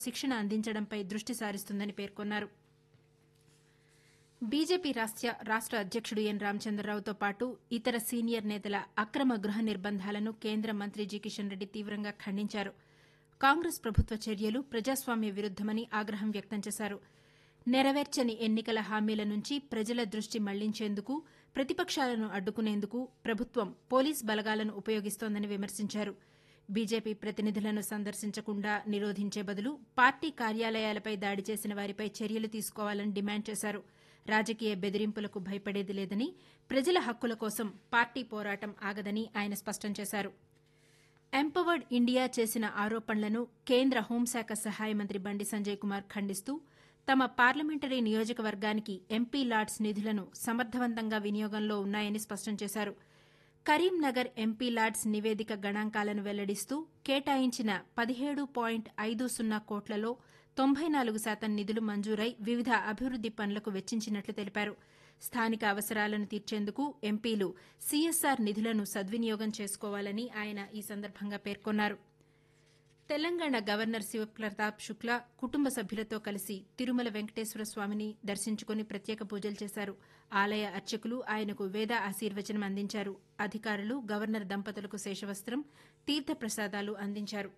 శిక్షణ అందించడంపై దృష్టి సారిస్తుందని పేర్కొన్నారు బీజేపీ రాష్ట అధ్యక్షుడు ఎన్ రామచంద్రరావుతో పాటు ఇతర సీనియర్ నేతల అక్రమ గృహ నిర్బంధాలను కేంద్ర మంత్రి జి కిషన్ రెడ్డి తీవ్రంగా ఖండించారు కాంగ్రెస్ ప్రభుత్వ చర్యలు ప్రజాస్వామ్య విరుద్దమని ఆగ్రహం వ్యక్తం చేశారు నెరవేర్చని ఎన్నికల హామీల నుంచి ప్రజల దృష్టి మళ్లించేందుకు ప్రతిపక్షాలను అడ్డుకునేందుకు ప్రభుత్వం పోలీస్ బలగాలను ఉపయోగిస్తోందని విమర్శించారు బీజేపీ ప్రతినిధులను సందర్శించకుండా నిరోధించే బదులు పార్టీ కార్యాలయాలపై దాడి చేసిన వారిపై చర్యలు తీసుకోవాలని డిమాండ్ చేశారు రాజకీయ బెదిరింపులకు భయపడేది లేదని ప్రజల హక్కుల కోసం పార్టీ పోరాటం ఆగదని ఆయన స్పష్టం చేశారు ఎంపవర్డ్ ఇండియా చేసిన ఆరోపణలను కేంద్ర హోంశాఖ సహాయ మంత్రి బండి సంజయ్ కుమార్ ఖండిస్తూ తమ పార్లమెంటరీ నియోజకవర్గానికి ఎంపీ లాడ్స్ నిధులను సమర్థవంతంగా వినియోగంలో ఉన్నాయని స్పష్టం చేశారు కరీంనగర్ ఎంపీ లాడ్స్ నివేదిక గణాంకాలను వెల్లడిస్తూ కేటాయించిన పదిహేడు పాయింట్ ఐదు సున్నా కోట్లలో తొంభై నాలుగు శాతం నిధులు మంజూరై వివిధ అభివృద్ది పనులకు వెచ్చించినట్లు తెలిపారు స్థానిక అవసరాలను తీర్చేందుకు ఎంపీలు సీఎస్ఆర్ నిధులను సద్వినియోగం చేసుకోవాలని ఆయన ఈ సందర్భంగా పేర్కొన్నారు తెలంగాణ గవర్నర్ శివప్రతాప్ శుక్లా కుటుంబ సభ్యులతో కలిసి తిరుమల వెంకటేశ్వర స్వామిని దర్శించుకుని ప్రత్యేక పూజలు చేశారు ఆలయ అర్చకులు ఆయనకు వేద ఆశీర్వచనం అందించారు అధికారులు గవర్నర్ దంపతులకు శేషవస్త్రం తీర్థప్రసాదాలు అందించారు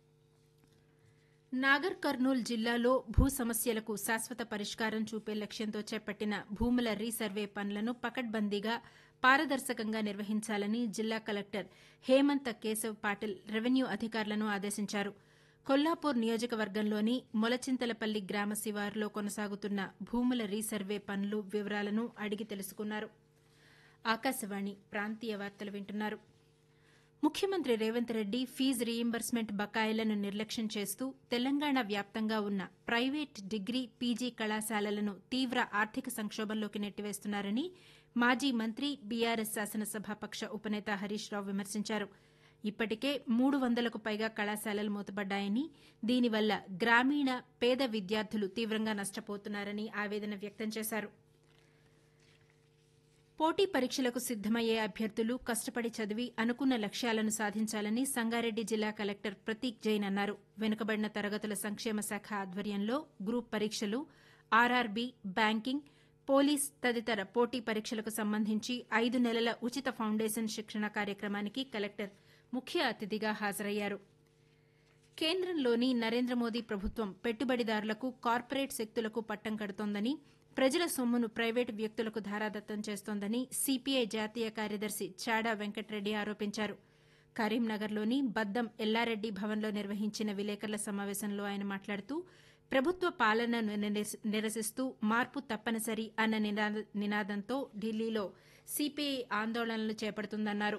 నాగర్ కర్నూల్ జిల్లాలో భూ సమస్యలకు శాశ్వత పరిష్కారం చూపే లక్ష్యంతో చేపట్టిన భూముల రీసర్వే పనులను పకడ్బందీగా పారదర్శకంగా నిర్వహించాలని జిల్లా కలెక్టర్ హేమంత్ కేశవ్ పాటిల్ రెవెన్యూ అధికారులను ఆదేశించారు కొల్లాపూర్ నియోజకవర్గంలోని మొలచింతలపల్లి గ్రామ శివారులో కొనసాగుతున్న భూముల రీసర్వే పనులు వివరాలను అడిగి తెలుసుకున్నారు ఆకాశవాణి ప్రాంతీయ వార్తలు వింటున్నారు ముఖ్యమంత్రి రేవంత్ రెడ్డి ఫీజు రీయింబర్స్మెంట్ బకాయిలను నిర్లక్ష్యం చేస్తూ తెలంగాణ వ్యాప్తంగా ఉన్న ప్రైవేట్ డిగ్రీ పీజీ కళాశాలలను తీవ్ర ఆర్థిక సంక్షోభంలోకి నెట్టివేస్తున్నారని మాజీ మంత్రి బీఆర్ఎస్ శాసనసభాపక్ష ఉపనేత హరీష్ రావు విమర్శించారు ఇప్పటికే మూడు వందలకు పైగా కళాశాలలు మూతపడ్డాయని దీనివల్ల గ్రామీణ పేద విద్యార్థులు తీవ్రంగా నష్టపోతున్నారని ఆవేదన వ్యక్తం చేశారు పోటీ పరీక్షలకు సిద్దమయ్యే అభ్యర్థులు కష్టపడి చదివి అనుకున్న లక్ష్యాలను సాధించాలని సంగారెడ్డి జిల్లా కలెక్టర్ ప్రతీక్ జైన్ అన్నారు వెనుకబడిన తరగతుల సంక్షేమ శాఖ ఆధ్వర్యంలో గ్రూప్ పరీక్షలు ఆర్ఆర్బీ బ్యాంకింగ్ పోలీస్ తదితర పోటీ పరీక్షలకు సంబంధించి ఐదు నెలల ఉచిత ఫౌండేషన్ శిక్షణ కార్యక్రమానికి కలెక్టర్ ముఖ్య అతిథిగా హాజరయ్యారు కేంద్రంలోని నరేంద్ర మోదీ ప్రభుత్వం పెట్టుబడిదారులకు కార్పొరేట్ శక్తులకు పట్టం కడుతోందని ప్రజల సొమ్మును ప్రైవేటు వ్యక్తులకు ధారాదత్తం చేస్తోందని సిపిఐ జాతీయ కార్యదర్శి చాడా వెంకటరెడ్డి ఆరోపించారు కరీంనగర్లోని బద్దం ఎల్లారెడ్డి భవన్లో నిర్వహించిన విలేకరుల సమావేశంలో ఆయన మాట్లాడుతూ ప్రభుత్వ పాలనను నిరసిస్తూ మార్పు తప్పనిసరి అన్న నినాదంతో ఢిల్లీలో సిపిఐ ఆందోళనలు చేపడుతుందన్నారు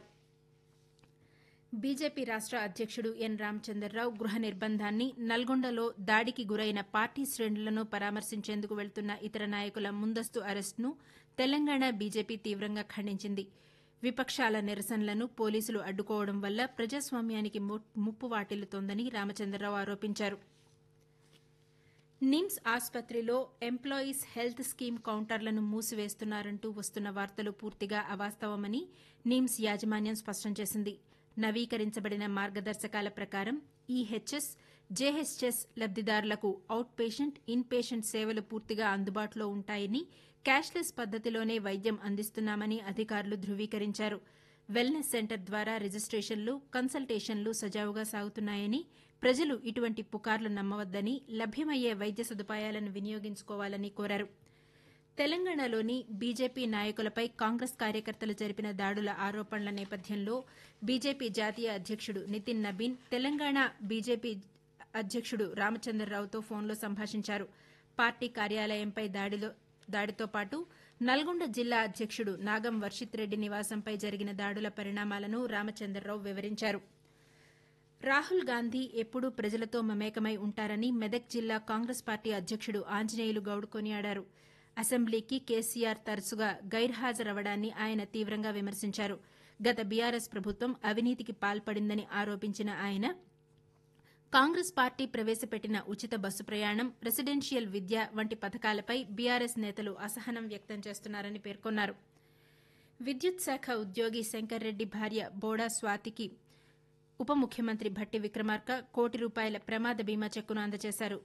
బీజేపీ రాష్ట అధ్యక్షుడు ఎన్ రామచంద్రరావు గృహ నిర్బంధాన్ని నల్గొండలో దాడికి గురైన పార్టీ శ్రేణులను పరామర్శించేందుకు వెళ్తున్న ఇతర నాయకుల ముందస్తు అరెస్టును తెలంగాణ బీజేపీ తీవ్రంగా ఖండించింది విపక్షాల నిరసనలను పోలీసులు అడ్డుకోవడం వల్ల ప్రజాస్వామ్యానికి ముప్పు వాటిల్లుతోందని రామచంద్రరావు ఆరోపించారు నిమ్స్ ఆసుపత్రిలో ఎంప్లాయీస్ హెల్త్ స్కీమ్ కౌంటర్లను మూసివేస్తున్నారంటూ వస్తున్న వార్తలు పూర్తిగా అవాస్తవమని నిమ్స్ యాజమాన్యం స్పష్టం చేసింది నవీకరించబడిన మార్గదర్శకాల ప్రకారం ఈహెచ్ఎస్ జేహెచ్ఎస్ లబ్దిదారులకు అవుట్ పేషెంట్ ఇన్ పేషెంట్ సేవలు పూర్తిగా అందుబాటులో ఉంటాయని క్యాష్లెస్ పద్దతిలోనే వైద్యం అందిస్తున్నామని అధికారులు ధృవీకరించారు వెల్నెస్ సెంటర్ ద్వారా రిజిస్టేషన్లు కన్సల్టేషన్లు సజావుగా సాగుతున్నాయని ప్రజలు ఇటువంటి పుకార్లు నమ్మవద్దని లభ్యమయ్యే వైద్య సదుపాయాలను వినియోగించుకోవాలని కోరారు తెలంగాణలోని బీజేపీ నాయకులపై కాంగ్రెస్ కార్యకర్తలు జరిపిన దాడుల ఆరోపణల నేపథ్యంలో బీజేపీ జాతీయ అధ్యక్షుడు నితిన్ నబీన్ తెలంగాణ బీజేపీ అధ్యక్షుడు రామచంద్రరావుతో ఫోన్లో సంభాషించారు పార్టీ కార్యాలయంపై దాడితో పాటు నల్గొండ జిల్లా అధ్యక్షుడు నాగం వర్షిత్ రెడ్డి నివాసంపై జరిగిన దాడుల పరిణామాలను రామచంద్రరావు వివరించారు రాహుల్ గాంధీ ఎప్పుడూ ప్రజలతో మమేకమై ఉంటారని మెదక్ జిల్లా కాంగ్రెస్ పార్టీ అధ్యక్షుడు ఆంజనేయులు గౌడ్ కొనియాడారు అసెంబ్లీకి కేసీఆర్ తరచుగా గైర్హాజరవడాన్ని ఆయన తీవ్రంగా విమర్శించారు గత బీఆర్ఎస్ ప్రభుత్వం అవినీతికి పాల్పడిందని ఆరోపించిన ఆయన కాంగ్రెస్ పార్టీ ప్రవేశపెట్టిన ఉచిత బస్సు ప్రయాణం రెసిడెన్షియల్ విద్య వంటి పథకాలపై బీఆర్ఎస్ నేతలు అసహనం వ్యక్తం చేస్తున్నారని పేర్కొన్నారు విద్యుత్ శాఖ ఉద్యోగి శంకర్రెడ్డి భార్య బోడా స్వాతికి ఉప ముఖ్యమంత్రి భట్టి విక్రమార్క కోటి రూపాయల ప్రమాద బీమా చెక్కును అందజేశారు